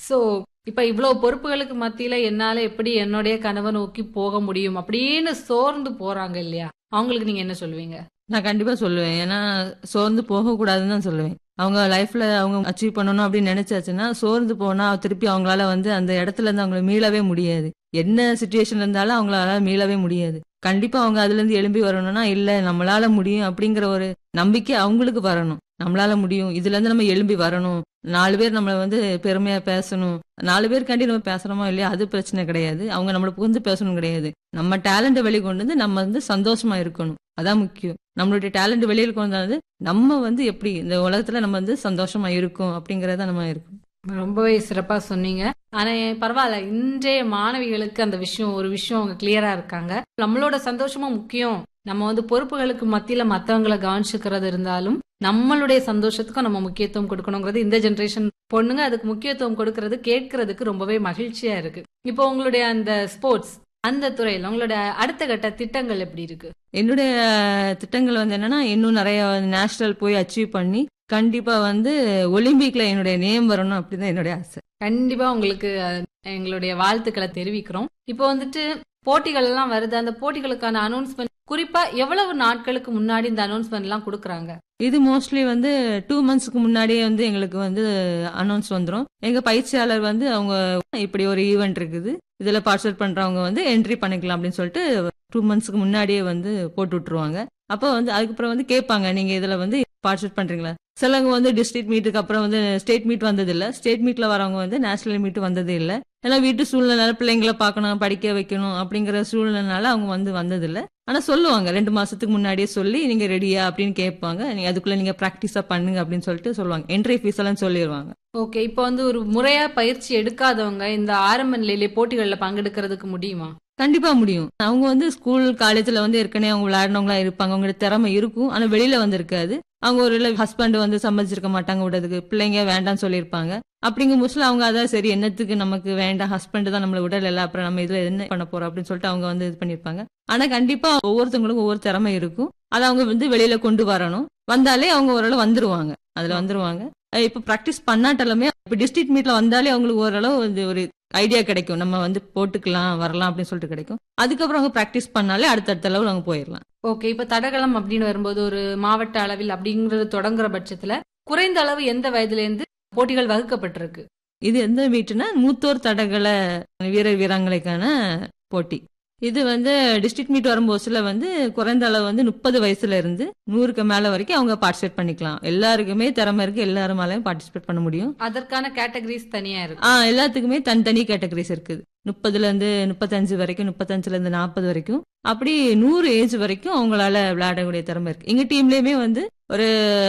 so இப்ப இவ்வளவு பொறுப்புகளுக்கு மத்தியில என்னால எப்படி என்னுடைய கனவை நோக்கி போக முடியும் அப்படின்னு சோர்ந்து போறாங்க இல்லையா அவங்களுக்கு நீங்க என்ன சொல்லுவீங்க நான் கண்டிப்பா சொல்லுவேன் ஏன்னா சோர்ந்து போக கூடாதுன்னு தான் சொல்லுவேன் அவங்க லைஃப்ல அவங்க அச்சீவ் பண்ணணும் அப்படின்னு நினைச்சாச்சுன்னா சோர்ந்து போனா திருப்பி அவங்களால வந்து அந்த இடத்துல இருந்து அவங்கள மீளவே முடியாது என்ன சுச்சுவேஷன் இருந்தாலும் அவங்களால மீளவே முடியாது கண்டிப்பா அவங்க அதுல இருந்து எழும்பி வரணும்னா இல்ல நம்மளால முடியும் அப்படிங்கிற ஒரு நம்பிக்கை அவங்களுக்கு வரணும் நம்மளால முடியும் இதுல இருந்து நம்ம எழும்பி வரணும் நாலு பேர் நம்மள வந்து பெருமையா பேசணும் நாலு பேருக்காண்டி நம்ம பேசுறோமோ இல்லையா அது பிரச்சனை கிடையாது அவங்க நம்மள புகுந்து பேசணும் கிடையாது நம்ம டேலண்ட்டை வெளிக்கொண்டு வந்து நம்ம வந்து சந்தோஷமா இருக்கணும் அதான் முக்கியம் நம்மளுடைய டேலண்ட் வெளியில் கொண்டு வந்து நம்ம வந்து எப்படி இந்த உலகத்துல நம்ம வந்து சந்தோஷமா இருக்கும் அப்படிங்கறத நம்ம இருக்கும் ரொம்பவே சிறப்பா சொன்னீங்க ஆனா ஏன் பரவாயில்ல இன்றைய மாணவிகளுக்கு அந்த விஷயம் ஒரு விஷயம் அவங்க கிளியரா இருக்காங்க நம்மளோட சந்தோஷமும் முக்கியம் நம்ம வந்து பொறுப்புகளுக்கு மத்தியில மத்தவங்களை கவனிச்சுக்கிறது இருந்தாலும் நம்மளுடைய சந்தோஷத்துக்கும் நம்ம முக்கியத்துவம் கொடுக்கணுங்கிறது இந்த ஜெனரேஷன் பொண்ணுங்க அதுக்கு முக்கியத்துவம் கொடுக்கறது கேட்கறதுக்கு ரொம்பவே மகிழ்ச்சியா இருக்கு இப்போ உங்களுடைய அந்த ஸ்போர்ட்ஸ் அந்த துறையில உங்களோட அடுத்த கட்ட திட்டங்கள் எப்படி இருக்கு என்னுடைய திட்டங்கள் வந்து என்னன்னா இன்னும் நிறைய நேஷனல் போய் அச்சீவ் பண்ணி கண்டிப்பா வந்து ஒலிம்பிக்ல என்னுடைய நேம் வரணும் அப்படிதான் என்னுடைய ஆசை கண்டிப்பா உங்களுக்கு அஹ், எங்களுடைய வாழ்த்துக்களை தெரிவிக்கிறோம் இப்போ வந்துட்டு போட்டிகள் எல்லாம் வருது அந்த போட்டிகளுக்கான அனௌன்ஸ்மெண்ட் குறிப்பா எவ்வளவு நாட்களுக்கு முன்னாடி இந்த அனௌன்ஸ்மெண்ட் எல்லாம் கொடுக்கறாங்க இது மோஸ்ட்லி வந்து டூ மந்த்ஸ்க்கு முன்னாடியே வந்து எங்களுக்கு வந்து அனௌன்ஸ் வந்துடும் எங்க பயிற்சியாளர் வந்து அவங்க இப்படி ஒரு ஈவெண்ட் இருக்குது இதுல பார்ட்டிசிபேட் பண்றவங்க வந்து என்ட்ரி பண்ணிக்கலாம் அப்படின்னு சொல்லிட்டு டூ மந்த்ஸ்க்கு முன்னாடியே வந்து போட்டு விட்டுருவாங்க அப்போ வந்து அதுக்கப்புறம் வந்து கேட்பாங்க நீங்க இதுல வந்து பார்ட்டிசிபேட் பண்றீங்களா சிலவங்க வந்து டிஸ்ட்ரிக்ட் மீட்டுக்கு அப்புறம் வந்து ஸ்டேட் மீட் வந்தது இல்ல ஸ்டேட் மீட்ல வரவங்க வந்து நேஷனல் மீட் வந்தது இல்ல எல்லாம் வீட்டு சூழ்நிலை பிள்ளைங்களை பார்க்கணும் படிக்க வைக்கணும் அப்படிங்கிற சூழ்நிலைனால அவங்க வந்து வந்தது இல்ல ஆனா சொல்லுவாங்க ரெண்டு மாசத்துக்கு முன்னாடியே சொல்லி நீங்க ரெடியா அப்படின்னு கேட்பாங்க நீங்க அதுக்குள்ள நீங்க பிராக்டிஸா பண்ணுங்க அப்படின்னு சொல்லிட்டு சொல்லுவாங்க என்ட்ரி ஃபீஸ் எல்லாம் சொல்லிடுவாங்க ஓகே இப்போ வந்து ஒரு முறையா பயிற்சி எடுக்காதவங்க இந்த ஆரம்ப நிலையிலே போட்டிகள்ல பங்கெடுக்கிறதுக்கு முடியுமா கண்டிப்பா முடியும் அவங்க வந்து ஸ்கூல் காலேஜ்ல வந்து ஏற்கனவே அவங்க விளையாடினவங்களா இருப்பாங்க அவங்களுக்கு திறமை இருக்கும் ஆனா வெளியில வந்து இருக்காது அவங்க ஒரு ஹஸ்பண்ட் வந்து சம்மதிச்சிருக்க மாட்டாங்க விடுறதுக்கு பிள்ளைங்க வேண்டாம்னு சொல்லியிருப்பாங்க அப்படிங்கும் போதுல அவங்க அதான் சரி என்னத்துக்கு நமக்கு வேண்டாம் ஹஸ்பண்ட் தான் நம்மள விடல இல்ல அப்புறம் நம்ம இதுல என்ன பண்ண போறோம் அப்படின்னு சொல்லிட்டு அவங்க வந்து இது பண்ணிருப்பாங்க ஆனா கண்டிப்பா ஒவ்வொருத்தவங்களுக்கும் ஒவ்வொரு திறமை இருக்கும் அதை அவங்க வந்து வெளியில கொண்டு வரணும் வந்தாலே அவங்க ஓரளவு வந்துருவாங்க அதுல வந்துருவாங்க அஹ் இப்ப பிராக்டிஸ் பண்ணாட்டாலுமே இப்ப டிஸ்ட்ரிக்ட் மீட்ல வந்தாலே அவங்களுக்கு ஓரளவு வந்து ஒரு ஐடியா கிடைக்கும் நம்ம வந்து போட்டுக்கலாம் வரலாம் அப்படின்னு சொல்லிட்டு கிடைக்கும் அதுக்கப்புறம் அவங்க பிராக்டிஸ் பண்ணாலே அடுத்தடுத்த லெவல் அவங்க போயிடலாம் ஓகே இப்ப தடகளம் அப்படின்னு வரும்போது ஒரு மாவட்ட அளவில் அப்படிங்கறது தொடங்குற பட்சத்துல குறைந்த அளவு எந்த வயதுல இருந்து போட்டிகள் வகுக்கப்பட்டிருக்கு இது எந்த மீட்டுனா மூத்தோர் தடகள வீரர் வீராங்கனைக்கான போட்டி இது வந்து டிஸ்ட்ரிக்ட் மீட் வரும்போதுல வந்து குறைந்த அளவு வந்து முப்பது வயசுல இருந்து நூறுக்கு மேல வரைக்கும் அவங்க பார்ட்டிசிபேட் பண்ணிக்கலாம் எல்லாருக்குமே திறமை இருக்கு எல்லாருமாலையும் பார்ட்டிசிபேட் பண்ண முடியும் அதற்கான கேட்டகரிஸ் தனியா இருக்கு ஆ எல்லாத்துக்குமே தனித்தனி கேட்டகரிஸ் இருக்குது முப்பதுல இருந்து முப்பத்தஞ்சு வரைக்கும் முப்பத்தஞ்சுல இருந்து நாற்பது வரைக்கும் அப்படி நூறு ஏஜ் வரைக்கும் அவங்களால விளையாடக்கூடிய திறமை இருக்கு எங்க டீம்லயுமே வந்து ஒரு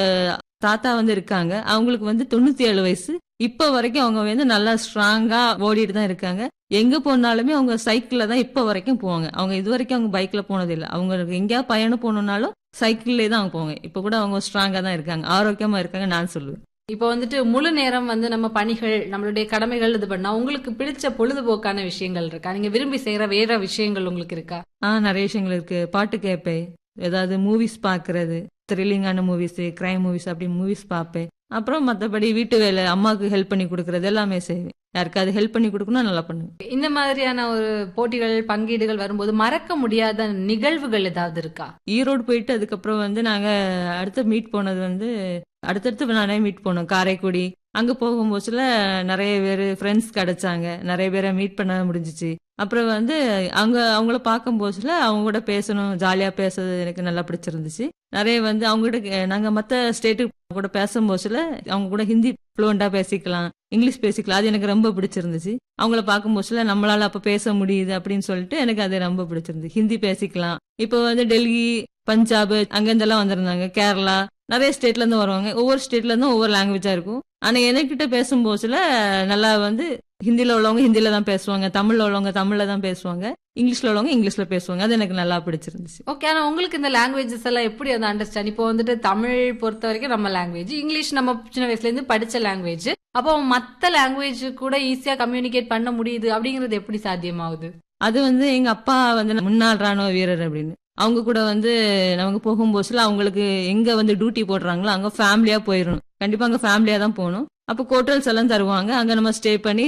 தாத்தா வந்து இருக்காங்க அவங்களுக்கு வந்து தொண்ணூத்தி ஏழு வயசு இப்ப வரைக்கும் அவங்க வந்து நல்லா ஸ்ட்ராங்கா ஓடிட்டு தான் இருக்காங்க எங்க போனாலுமே அவங்க சைக்கிள்ல தான் இப்ப வரைக்கும் போவாங்க அவங்க இது வரைக்கும் அவங்க பைக்ல போனது இல்லை அவங்க எங்கேயா பயணம் போகணும்னாலும் சைக்கிள்லே தான் அவங்க போவாங்க இப்ப கூட அவங்க ஸ்ட்ராங்கா தான் இருக்காங்க ஆரோக்கியமா இருக்காங்க நான் சொல்லுவேன் இப்போ வந்துட்டு முழு நேரம் வந்து நம்ம பணிகள் நம்மளுடைய கடமைகள் இது பண்ணா உங்களுக்கு பிடிச்ச பொழுதுபோக்கான விஷயங்கள் இருக்கா நீங்க விரும்பி செய்யற வேற விஷயங்கள் உங்களுக்கு இருக்கா ஆ நிறைய விஷயங்கள் இருக்கு பாட்டு கேட்பேன் ஏதாவது மூவிஸ் பார்க்கறது த்ரில்லிங்கான மூவிஸ் கிரைம் மூவிஸ் அப்படி மூவிஸ் பார்ப்பேன் அப்புறம் மற்றபடி வீட்டு வேலை அம்மாவுக்கு ஹெல்ப் பண்ணி கொடுக்கறது எல்லாமே செய்வேன் யாருக்காவது ஹெல்ப் பண்ணி கொடுக்கணும் நல்லா பண்ணுவேன் இந்த மாதிரியான ஒரு போட்டிகள் பங்கீடுகள் வரும்போது மறக்க முடியாத நிகழ்வுகள் ஏதாவது இருக்கா ஈரோடு போயிட்டு அதுக்கப்புறம் வந்து நாங்க அடுத்த மீட் போனது வந்து அடுத்தடுத்து நிறைய மீட் போனோம் காரைக்குடி அங்க போகும்போதுல நிறைய பேர் ஃப்ரெண்ட்ஸ் கிடைச்சாங்க நிறைய பேரை மீட் பண்ண முடிஞ்சிச்சு அப்புறம் வந்து அங்க அவங்கள பார்க்கும்போதுல அவங்க கூட பேசணும் ஜாலியா பேசுறது எனக்கு நல்லா பிடிச்சிருந்துச்சு நிறைய வந்து அவங்ககிட்ட கே- நாங்க மத்த ஸ்டேட்டுக்கு கூட பேசும்போதுல அவங்க கூட ஹிந்தி ஃப்ளூவெண்டா பேசிக்கலாம் இங்கிலீஷ் பேசிக்கலாம் அது எனக்கு ரொம்ப பிடிச்சிருந்துச்சு அவங்கள பார்க்கும்போதுல நம்மளால அப்ப பேச முடியுது அப்படின்னு சொல்லிட்டு எனக்கு அது ரொம்ப பிடிச்சிருந்துச்சு ஹிந்தி பேசிக்கலாம் இப்போ வந்து டெல்லி பஞ்சாப் அங்கிருந்தெல்லாம் வந்திருந்தாங்க கேரளா நிறைய ஸ்டேட்ல இருந்து வருவாங்க ஒவ்வொரு ஸ்டேட்ல இருந்தும் ஒவ்வொரு லாங்குவேஜா இருக்கும் ஆனா என்கிட்ட பேசும்போதுல நல்லா வந்து ஹிந்தில உள்ளவங்க ஹிந்தில தான் பேசுவாங்க தமிழ்ல உள்ளவங்க தமிழ்ல தான் பேசுவாங்க இங்கிலீஷ்ல உள்ளவங்க இங்கிலீஷ்ல பேசுவாங்க அது எனக்கு நல்லா பிடிச்சிருந்துச்சு ஓகே ஆனா உங்களுக்கு இந்த லாங்குவேஜஸ் எல்லாம் எப்படி அந்த அண்டர்ஸ்டாண்ட் இப்போ வந்துட்டு தமிழ் பொறுத்த வரைக்கும் நம்ம லாங்குவேஜ் இங்கிலீஷ் நம்ம சின்ன வயசுல இருந்து படிச்ச லாங்குவேஜ் அப்போ மத்த லாங்குவேஜ் கூட ஈஸியா கம்யூனிகேட் பண்ண முடியுது அப்படிங்கறது எப்படி சாத்தியமாகுது அது வந்து எங்க அப்பா வந்து முன்னாள் ராணுவ வீரர் அப்படின்னு அவங்க கூட வந்து நமக்கு போகும்போதுல அவங்களுக்கு எங்க வந்து டியூட்டி போடுறாங்களோ அங்க ஃபேமிலியா போயிடணும் கண்டிப்பா அங்க ஃபேமிலியா தான் போகணும் அப்போ ஹோட்டல்ஸ் எல்லாம் தருவாங்க அங்க நம்ம ஸ்டே பண்ணி